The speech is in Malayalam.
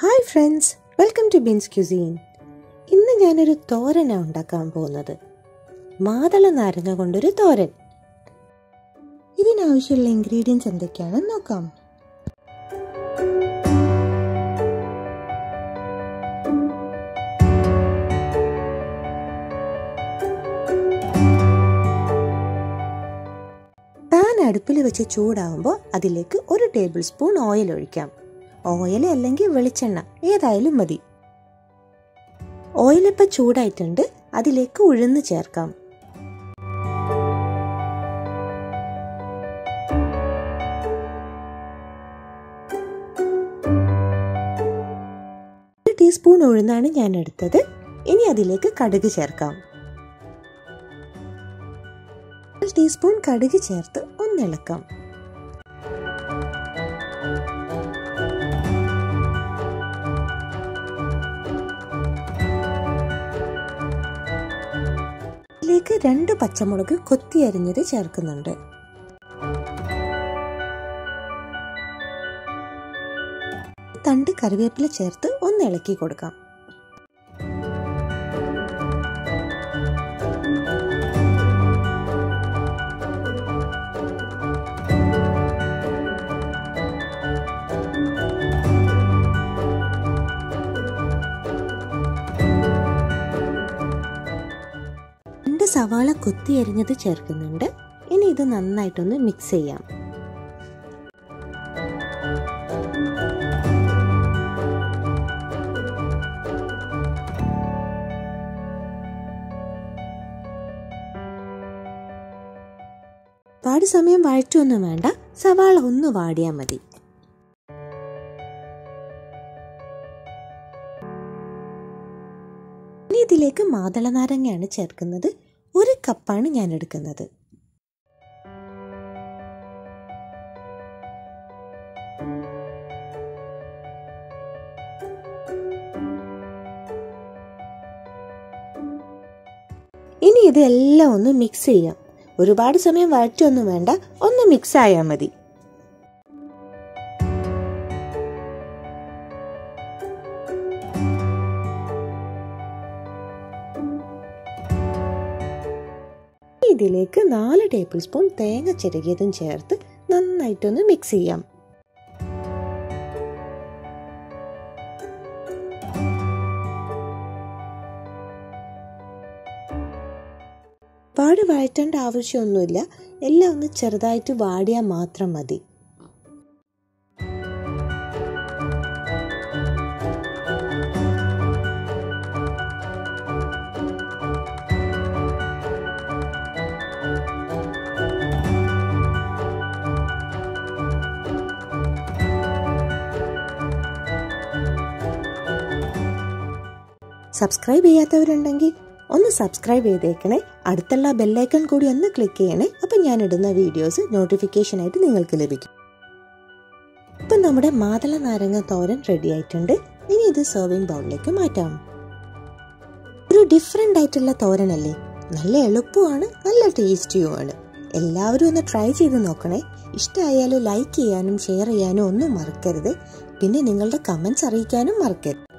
hi friends welcome to beans cuisine ഇന്ന് ഞാനൊരു തോരനാണ് ഉണ്ടാക്കാൻ പോകുന്നത് മാതള നാരങ്ങ കൊണ്ടൊരു തോരൻ ഇതിനാവശ്യമുള്ള ഇൻഗ്രീഡിയൻസ് എന്തൊക്കെയാണെന്ന് നോക്കാം പാൻ അടുപ്പിൽ വെച്ച് ചൂടാകുമ്പോൾ അതിലേക്ക് ഒരു ടേബിൾ സ്പൂൺ ഓയിൽ ഒഴിക്കാം ഓയിൽ അല്ലെങ്കിൽ വെളിച്ചെണ്ണ ഏതായാലും മതി ഓയിൽ ഇപ്പം ചൂടായിട്ടുണ്ട് അതിലേക്ക് ഉഴുന്ന് ചേർക്കാം ഒരു ടീസ്പൂൺ ഉഴുന്നാണ് ഞാൻ എടുത്തത് ഇനി അതിലേക്ക് കടുക് ചേർക്കാം ഒരു ടീസ്പൂൺ കടുക് ചേർത്ത് ഒന്നിളക്കാം ഇതിലേക്ക് രണ്ട് പച്ചമുളക് കൊത്തി അരിഞ്ഞത് ചേർക്കുന്നുണ്ട് തണ്ട് കറിവേപ്പില ചേർത്ത് ഒന്ന് ഇളക്കി കൊടുക്കാം രണ്ട് സവാള കൊത്തി അരിഞ്ഞത് ചേർക്കുന്നുണ്ട് ഇനി ഇത് നന്നായിട്ടൊന്ന് മിക്സ് ചെയ്യാം ഒരുപാട് സമയം വഴറ്റൊന്നും വേണ്ട സവാള ഒന്ന് വാടിയാൽ മതി ഇനി ഇതിലേക്ക് മാതള നാരങ്ങയാണ് ചേർക്കുന്നത് ഒരു കപ്പാണ് ഞാൻ എടുക്കുന്നത് ഇനി ഇതെല്ലാം ഒന്ന് മിക്സ് ചെയ്യാം ഒരുപാട് സമയം വഴറ്റൊന്നും വേണ്ട ഒന്ന് മിക്സ് ആയാൽ മതി ഇതിലേക്ക് നാല് ടേബിൾ സ്പൂൺ തേങ്ങ ചിരകിയതും ചേർത്ത് നന്നായിട്ടൊന്ന് മിക്സ് ചെയ്യാം പാട് വഴറ്റേണ്ട ആവശ്യമൊന്നുമില്ല എല്ലാം ഒന്ന് ചെറുതായിട്ട് വാടിയാൽ മാത്രം മതി സബ്സ്ക്രൈബ് ചെയ്യാത്തവരുണ്ടെങ്കിൽ ഒന്ന് സബ്സ്ക്രൈബ് ചെയ്തേക്കണേ അടുത്തുള്ള ബെല്ലൈക്കൺ കൂടി ഒന്ന് ക്ലിക്ക് ചെയ്യണേ അപ്പം ഞാൻ ഇടുന്ന വീഡിയോസ് നോട്ടിഫിക്കേഷൻ ആയിട്ട് നിങ്ങൾക്ക് ലഭിക്കും ഇപ്പം നമ്മുടെ മാതള നാരങ്ങ തോരൻ റെഡി ആയിട്ടുണ്ട് ഇനി ഇത് സെർവിങ് ബൗളിലേക്ക് മാറ്റാം ഒരു ഡിഫറെൻ്റ് ആയിട്ടുള്ള തോരനല്ലേ നല്ല എളുപ്പമാണ് നല്ല ടേസ്റ്റിയുമാണ് എല്ലാവരും ഒന്ന് ട്രൈ ചെയ്ത് നോക്കണേ ഇഷ്ടമായാലും ലൈക്ക് ചെയ്യാനും ഷെയർ ചെയ്യാനും ഒന്നും മറക്കരുത് പിന്നെ നിങ്ങളുടെ കമൻസ് അറിയിക്കാനും മറക്കരുത്